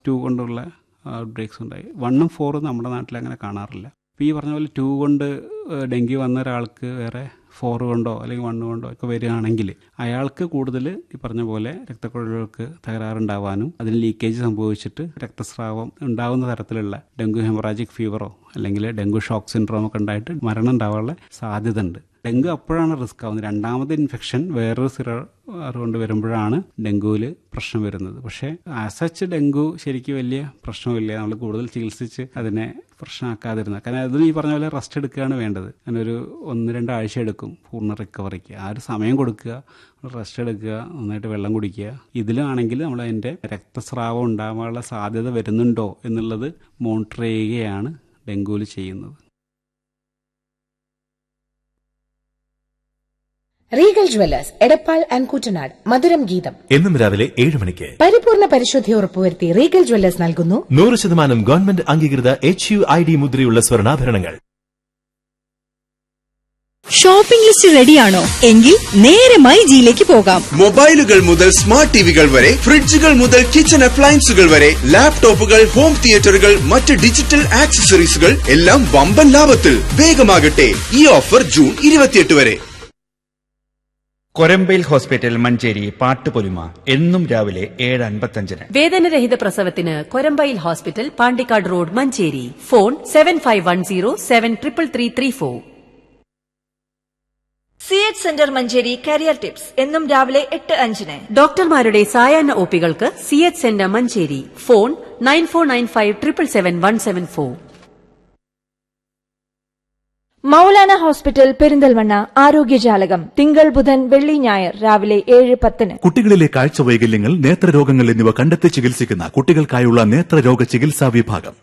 to കൊണ്ടുള്ള out breaks ഉണ്ടായി വണ്ണും ഫോറും നമ്മുടെ നാട്ടിൽ അങ്ങനെ കാണാറില്ല ഇപ്പോൾ ഈ പറഞ്ഞ പോലെ ടു കൊണ്ട് ഏഹ്, ഡെങ്കി വന്ന ഒരാൾക്ക് വേറെ ഫോർ കൊണ്ടോ അല്ലെങ്കിൽ വണ്ണ് കൊണ്ടോ ഒക്കെ വരികയാണെങ്കിൽ അയാൾക്ക് കൂടുതൽ ഈ പറഞ്ഞ പോലെ രക്തക്കുഴലുകൾക്ക് തകരാറുണ്ടാവാനും അതിന് ലീക്കേജ് സംഭവിച്ചിട്ട് രക്തസ്രാവം ഉണ്ടാകുന്ന തരത്തിലുള്ള ഡെങ്കു ഹെമറാജിക് ഫീവറോ അല്ലെങ്കിൽ ഡെങ്കു ഷോക്ക് സിൻഡ്രോം ഒക്കെ ഉണ്ടായിട്ട് മരണം ഉണ്ടാവാനുള്ള സാധ്യത ഉണ്ട് ഡെങ്കു അപ്പോഴാണ് റിസ്ക് ആവുന്നത് രണ്ടാമത്തെ ഇൻഫെക്ഷൻ വേറൊരു സിറ കൊണ്ട് വരുമ്പോഴാണ് ഡെങ്കുവിൽ പ്രശ്നം വരുന്നത് പക്ഷേ ആസച്ച് ഡെങ്കു ശരിക്കും വലിയ പ്രശ്നമില്ല നമ്മൾ കൂടുതൽ ചികിത്സിച്ച് അതിനെ പ്രശ്നമാക്കാതിരുന്ന കാരണം അതിന് ഈ പറഞ്ഞ പോലെ റെസ്റ്റ് എടുക്കുകയാണ് വേണ്ടത് അങ്ങനെ ഒരു ഒന്ന് രണ്ടാഴ്ച എടുക്കും പൂർണ്ണ റിക്കവറിക്ക് ആ ഒരു സമയം കൊടുക്കുക റെസ്റ്റ് എടുക്കുക നന്നായിട്ട് വെള്ളം കുടിക്കുക ഇതിലാണെങ്കിൽ നമ്മൾ അതിൻ്റെ രക്തസ്രാവം ഉണ്ടാകാനുള്ള സാധ്യത വരുന്നുണ്ടോ എന്നുള്ളത് മോണിറ്റർ ചെയ്യുകയാണ് ഡെങ്കുവിൽ ചെയ്യുന്നത് Regal jewellers Edappal and Kuttanad മധുരം ഗീതം എന്നും രാവിലെ ഏഴ് മണിക്ക് പരിപൂർണ പരിശുദ്ധി ഉറപ്പുവരുത്തി റീഗൽ ജ്വല്ലേഴ്സ് നൽകുന്നു നൂറ് ശതമാനം ഗവൺമെന്റ് അംഗീകൃത എച്ച് യു ഐ ഡി മുദ്രയുള്ള സ്വർണ്ണാഭരണങ്ങൾ ഷോപ്പിംഗ് ലിസ്റ്റ് റെഡിയാണോ എങ്കിൽ നേരെ മൈജിയിലേക്ക് പോകാം മൊബൈലുകൾ മുതൽ സ്മാർട്ട് ടിവികൾ വരെ ഫ്രിഡ്ജുകൾ മുതൽ കിച്ചൺ അപ്ലയൻസുകൾ വരെ ലാപ്ടോപ്പുകൾ ഹോം തിയേറ്ററുകൾ മറ്റ് ഡിജിറ്റൽ ആക്സസറീസുകൾ എല്ലാം വമ്പൻ ലാഭത്തിൽ വേഗമാകട്ടെ ഈ ഓഫർ ജൂൺ ഇരുപത്തിയെട്ട് വരെ കൊരമ്പയിൽ ഹോസ്പിറ്റൽ മഞ്ചേരി പാട്ടുപൊലിമ എന്നും രാവിലെ ഏഴ് അൻപത്തഞ്ചിന് വേദനരഹിത പ്രസവത്തിന് കൊരമ്പയിൽ hospital Pandikkad road Manjeri phone seven five one zero seven triple three three four C H centre Manjeri career tips എന്നും രാവിലെ എട്ട് അഞ്ചിന് ഡോക്ടർമാരുടെ സായാഹ്ന ഒപികൾക്ക് C H centre Manjeri phone nine four nine five triple seven one seven four Maulana hospital Perinthalmanna ആരോഗ്യജാലകം തിങ്കൾ ബുധൻ വെള്ളി ഞായർ രാവിലെ ഏഴ് പത്തിന് കുട്ടികളിലെ കാഴ്ച വൈകല്യങ്ങൾ നേത്രരോഗങ്ങൾ എന്നിവ കണ്ടെത്തി ചികിത്സിക്കുന്ന കുട്ടികൾക്കായുള്ള നേത്രരോഗ ചികിത്സാ വിഭാഗം